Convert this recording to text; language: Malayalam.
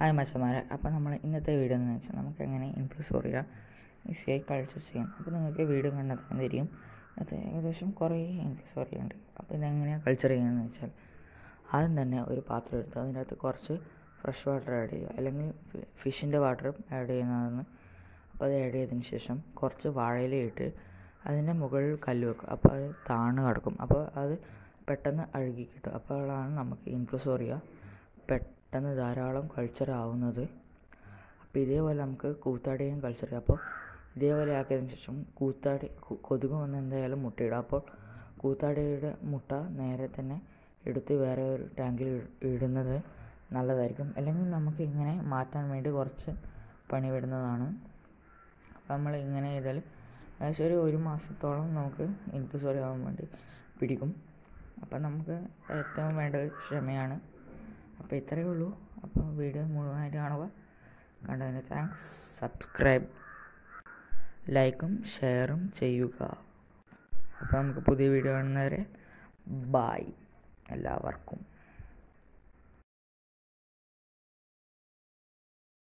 ഹായ് മച്ചന്മാരെ അപ്പോൾ നമ്മൾ ഇന്നത്തെ വീഡിയോ എന്ന് വെച്ചാൽ നമുക്ക് എങ്ങനെ ഇൻഫ്ലുസോറിയ ഈസിയായി കൾച്ചർ ചെയ്യാം അപ്പോൾ നിങ്ങൾക്ക് വീഡിയോ കണ്ടാൽ തന്നെ തിരിയും അത് ഏകദേശം കുറേ ഇൻഫ്ലുസോറിയ ഉണ്ട് അപ്പോൾ ഇതെങ്ങനെയാണ് കൾച്ചർ ചെയ്യുന്നതെന്ന് വെച്ചാൽ ആദ്യം തന്നെ ഒരു പാത്രം എടുത്ത് അതിനകത്ത് കുറച്ച് ഫ്രഷ് വാട്ടർ ആഡ് ചെയ്യുക അല്ലെങ്കിൽ ഫിഷിൻ്റെ വാട്ടറും ആഡ് ചെയ്യുന്നതാണ് അപ്പോൾ അത് ആഡ് ചെയ്തതിന് ശേഷം കുറച്ച് വാഴയില ഇട്ട് അതിൻ്റെ മുകളിൽ കല്ല് വെക്കുക അപ്പോൾ അത് താഴ്ന്ന് കിടക്കും അപ്പോൾ അത് പെട്ടെന്ന് അഴുകി കിട്ടും അപ്പോഴാണ് നമുക്ക് ഇൻഫ്ലുസോറിയ പെട്ടെന്ന് ധാരാളം കൾച്ചർ ആവുന്നത് അപ്പോൾ ഇതേപോലെ നമുക്ക് കൂത്താടിയും കൾച്ചർ ചെയ്യാം അപ്പോൾ ഇതേപോലെ ആക്കിയതിന് ശേഷം കൂത്താടി കൊ- കൊതുക് വന്ന് എന്തായാലും മുട്ടയിടും അപ്പോൾ കൂത്താടിയുടെ മുട്ട നേരെ തന്നെ എടുത്ത് വേറെ ഒരു ടാങ്കിൽ ഇ- ഇടുന്നത് നല്ലതായിരിക്കും അല്ലെങ്കിൽ നമുക്ക് ഇങ്ങനെ മാറ്റാൻ വേണ്ടി കുറച്ച് പണി വിടുന്നതാണ് അപ്പോൾ നമ്മൾ ഇങ്ങനെ ചെയ്താൽ ഏകദേശം ഒരു ഒരു മാസത്തോളം നമുക്ക് ഇൻക്ലൂസോറി ആവാൻ വേണ്ടി പിടിക്കും അപ്പം നമുക്ക് ഏറ്റവും വേണ്ടത് ക്ഷമയാണ് അപ്പോൾ ഇത്രയേ ഉള്ളൂ അപ്പോൾ വീഡിയോ മുഴുവനായിട്ട് കാണുക കണ്ടതിന് താങ്ക്സ് സബ്സ്ക്രൈബ് ലൈക്കും ഷെയറും ചെയ്യുക അപ്പോൾ നമുക്ക് പുതിയ വീഡിയോ കാണുന്നവരെ ബായ് എല്ലാവർക്കും